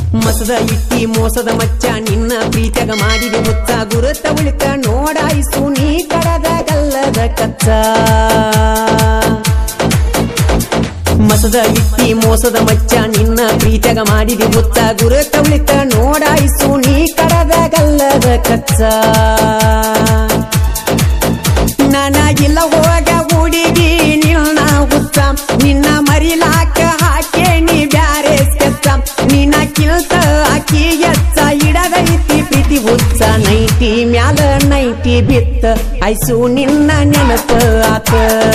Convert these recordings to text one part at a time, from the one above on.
ಮಸದ ಇಟ್ಟಿ ಮೋಸದ ಮಚ್ಚ ನಿನ್ನ ಪ್ರೀತಿಯಾಗ ಮಾಡಿದೆ ಮುತ್ತ ಗುರುತ ಉಳಿತ ನೋಡಾಯಿಸು ನೀ ಕಡದ ಗಲ್ಲದ ಕಚ್ಚ ಮಸದ ಇಟ್ಟಿ ಮೋಸದ ಮಚ್ಚ ನಿನ್ನ ಪ್ರೀತಿಯಾಗ ಮಾಡಿದೆ ಮುತ್ತ ಗುರುತ ಉಳಿತ ನೋಡಾಯಿಸು ನೀ ಕಡದ ಗಲ್ಲದ ಕಚ್ಚ ನನಗಿಲ್ಲ ಹೋಗ ಹುಡುಗಿ ನಿನ್ನ ಹುಚ್ಚ ನಿನ್ನ ಮರಿಲಾಕ ಹಾಕೆ ನೀ ಬ್ಯಾರೆ ಸ್ಕೆಚ್ಚ ನಿನ್ನ ಕಿಲ್ತ ಹಾಕಿ ಎಚ್ಚ ಇಡದೈತಿ ಪ್ರೀತಿ ಹುಚ್ಚ ನೈಟಿ ಮ್ಯಾಲ ನೈಟಿ ಬಿತ್ತ ಐಸು ನಿನ್ನ ನೆನಪ ಆತ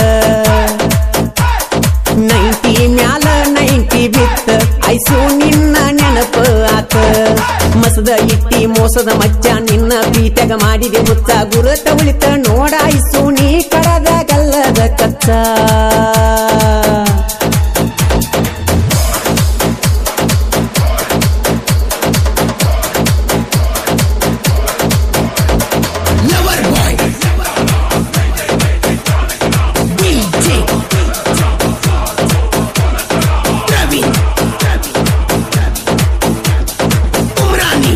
ನೈಂಟಿ ಮ್ಯಾಲ ನೈಂಟಿ ಬಿತ್ತ ಐಸು ನಿನ್ನ ನೆನಪ ಆತ ಮಸದ ಇಟ್ಟಿ ಮೋಸದ ಮಚ್ಚ ನಿನ್ನ ಪ್ರೀತಿಯಾಗ ಮಾಡಿದೆ ಮುಚ್ಚ ಗುರುತ ಉಳಿತ ನೋಡ ಐಸು ನೀ ಕಡದ ಗಲ್ಲದ ಕಚ್ಚ Lover boy. DJ. Pravin. Umrani.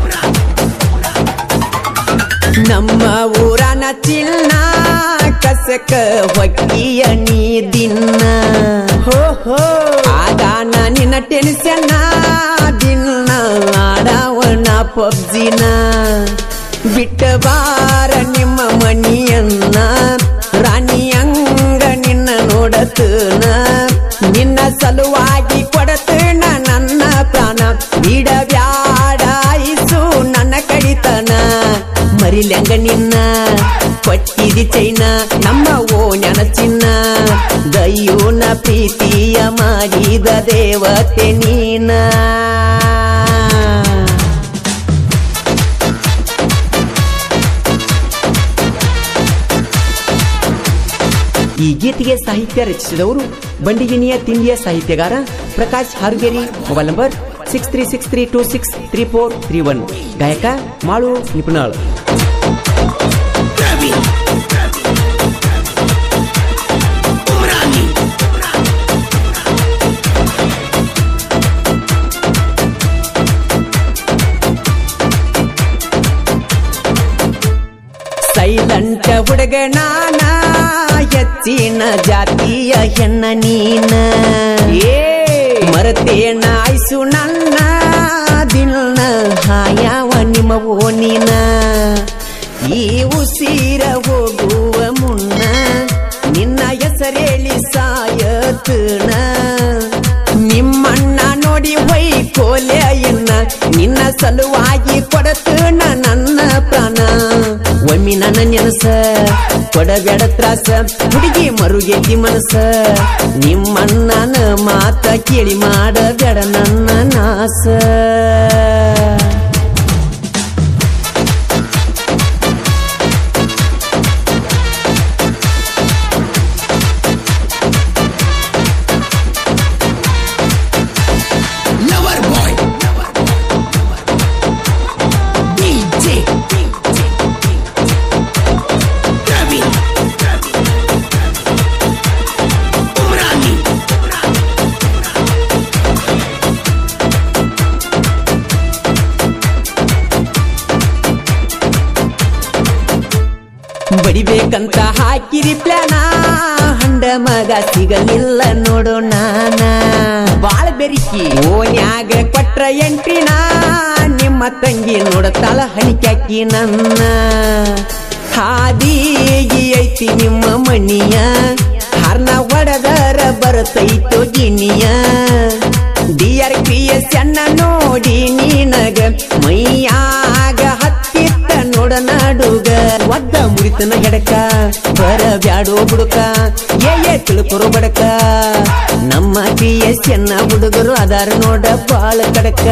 ನಮ್ಮ ಊರನ ಚಿನ್ನ ಕಸಕ ಹೊಕ್ಕಿಯ ನೀ ದಿನ ಹೋ ಹೋ ಆಗ ನಿನ್ನ ಟೆನ್ಷನ್ ದಿನ ಆಡವನ ಪಬ್ಜಿನ ಬಿಟ್ಟ ಬಾರ ನಿಮ್ಮ ಮನಿಯನ್ನ ರಾಣಿಯಂಗ ನಿನ್ನ ನೋಡತನ ನಿನ್ನ ಸಲುವಾಗಿ ಕೊಡತನ ನನ್ನ ಪ್ರಾಣ ಬಿಡಬ್ಯಾಡ ಐಸು ನನ್ನ ಕಡಿತನ ಮರಿಲ್ಯಂಗ ನಿನ್ನ ಕೊಟ್ಟಿದಿ ಚೈನ ನಮ್ಮ ಓಣ್ಯನ ಚಿನ್ನ ದಯ್ಯೋನ ಪ್ರೀತಿಯ ಮಾಡಿದ ದೇವತೆ ನೀನ ಈ ಗೀತೆಗೆ ಸಾಹಿತ್ಯ ರಚಿಸಿದವರು ಬಂಡಿಗಿನಿಯ ತಿಂಡಿಯ ಸಾಹಿತ್ಯಗಾರ Prakash Hargeri mobile number six three six three two six three four three one ಗಾಯಕ ಮಾಳು ನಿಪುಣಾಳ್ Pravin. Umrani. ಸೈಲೆಂಟ್ ಹುಡುಗ ನಾನ ಹೆಚ್ಚಿನ ಜಾತಿಯ ಹೆಣ್ಣ ನೀನ ಏ ಮರತೇನ ಆಯ್ಸು ನನ್ನ ದಿನ ಹಾಯವ ನಿಮ್ಮ ಓನಿನ ಈ ಉಸಿರ ಹೋಗುವ ಮುನ್ನ ನಿನ್ನ ಹೆಸರೇಳಿ ಸಾಯತನ ನಿಮ್ಮಣ್ಣ ನೋಡಿ ವೈ ಕೋಲೆಯನ್ನ ನಿನ್ನ ಸಲುವಾಗಿ ಕೊಡತನ ನನ್ನ ಪ್ರಾಣ ಒಮ್ಮಿ ನನ್ನ ನೆನಸ ಕೊಡಬೇಡ ತ್ರಾಸ ಹುಡುಗಿ ಮರುಗೆತಿ ಮನಸ ನಿಮ್ಮಣ್ಣನ ಮಾತ ಕೇಳಿ ಮಾಡಬೇಡ ನನ್ನ ನಾಸ Lover boy. DJ. Pravin. Umrani. ಬಡಿಬೇಕಂತ ಹಾಕಿರಿ ಪ್ಲಾನ ಹಂಡ ಮಗ ಸಿಗಲಿಲ್ಲ ನೋಡು ನಾನ ಬಾಳ ಬೆರಿಕಿ ಓನ್ಯಾಗ ಕೊಟ್ರ ಎಂಟ್ರಿನ ನಿಮ್ಮ ತಂಗಿ ನೋಡತಾಳ ಹಣಿಕ್ಯಾಕಿ ನನ್ನ ಹಾದಿಗಿ ಐತಿ ನಿಮ್ಮ ಮನಿಯ ಹರ್ನ ಹೊಡೆದರ ಬರತೈತೋ ಗಿನಿಯ ಡಿಯರ್ ಕ್ರಿಯಸ್ ಅನ್ನ ನೋಡಿ ನೀನಗ ಮೈಯಾಗ ಹತ್ತಿತ್ತ ನೋಡ ನಾಡುಗ ಒದ್ದ ಮುರಿತನ ಹೆಡಕ ಬರ ಬ್ಯಾಡೋ ಬುಡುಕ ಏ ಏ ತಿಳ್ಕೊರು ಬಡಕ ನಮ್ಮ ಕ್ರಿಯಸ್ ಅನ್ನ ಹುಡುಗರು ಅದಾರ ನೋಡ ಬಾಳ ಕಡಕ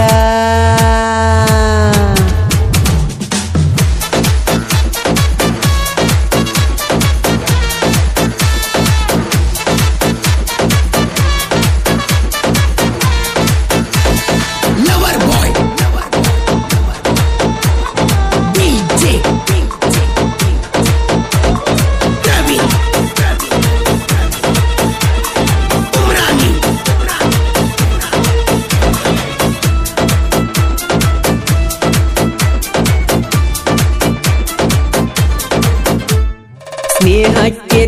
Lover boy. DJ. Pravin. Umrani.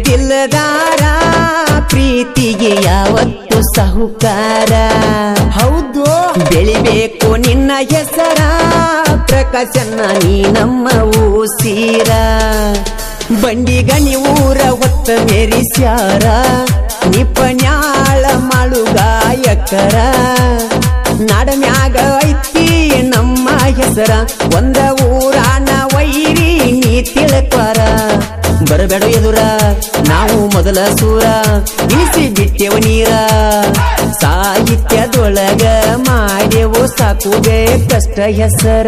ದಿಲ್ಲದಾರ ಪ್ರೀತಿಗೆ ಯಾವತ್ತು ಸಾಹುಕಾರ ಹೌದು ಬೆಳಿಬೇಕು ನಿನ್ನ ಹೆಸರ ಪ್ರಕಾಶನ ನೀ ನಮ್ಮ ಊಸೀರ ಬಂಡಿಗನಿ ಊರ ಹೊತ್ತ ಮೆರಿಸ್ಯಾರ ನಿಪನ್ಯಾಳ ಮಾಡು ಗಾಯಕರ ನಾಡಮ್ಯಾಗ ಐತಿ ನಮ್ಮ ಹೆಸರ ಒಂದ ಊರಾನ ವೈರಿ ನೀ ತಿಳ್ಕೊರ ಬರಬೇಡ ಎದುರ ನಾವು ಮೊದಲ ಸೂರ ಇಳಿಸಿ ಬಿಟ್ಟೆವು ನೀರ ಸಾಹಿತ್ಯದೊಳಗ ಮಾಡ್ಯವು ಸಾಕು ಕಷ್ಟ ಹೆಸರ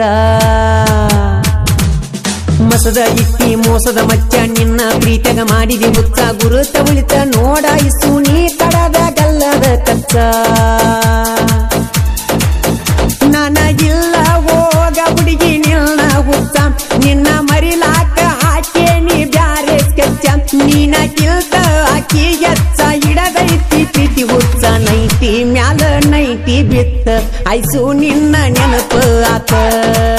ಮಸದ ಇಟ್ಟಿ ಮೋಸದ ಮಚ್ಚ ನಿನ್ನ ಪ್ರೀತಿಯಾಗ ಮಾಡಿದಿ ಹುಚ್ಚ ಗುರುತ ಉಳಿತ ನೋಡಾಯಿಸು ನೀ ಕಡದ ಗಲ್ಲದ ಕಚ್ಚ ನನಗಿಲ್ಲ ಹೋಗ ಹುಡುಗಿ ನಿನ್ನ ಹುಚ್ಚ ನಿನ್ನ ಮರಿಲಾಕ ಹಾಕಿ ನೀ ಬ್ಯಾರೆ ಸ್ಕೆಚ್ಚ ನೀನ ಕಿಲ್ತ ಹಾಕಿ ಎಚ್ಚ ಹಿಡದೈತಿ ಪ್ರೀತಿ ಹುಚ್ಚ ನೈಟಿ ಮ್ಯಾಲ ನೈಟಿ ಬಿತ್ತ ಐಸು ನಿನ್ನ ನೆನಪ ಆತ